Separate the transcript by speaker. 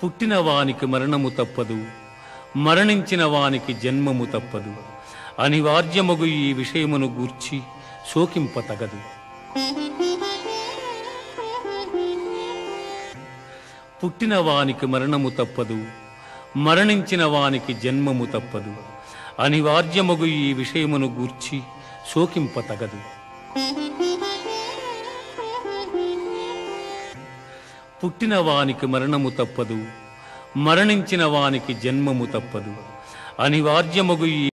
Speaker 1: పుట్టిన వానికి మరణము తప్పదు మరణించిన వానికి జన్మము తప్పదు అనివార్యమగు ఈ విషయమును గూర్చి శోకింప తగదు పుట్టిన వానికి మరణము తప్పదు మరణించిన వానికి జన్మము తప్పదు అనివార్యమగు ఈ విషయమును గూర్చి శోకింప తగదు పుట్టిన వానికి మరణము తప్పదు మరణించిన వానికి జన్మము తప్పదు అనివార్యమగు ఈ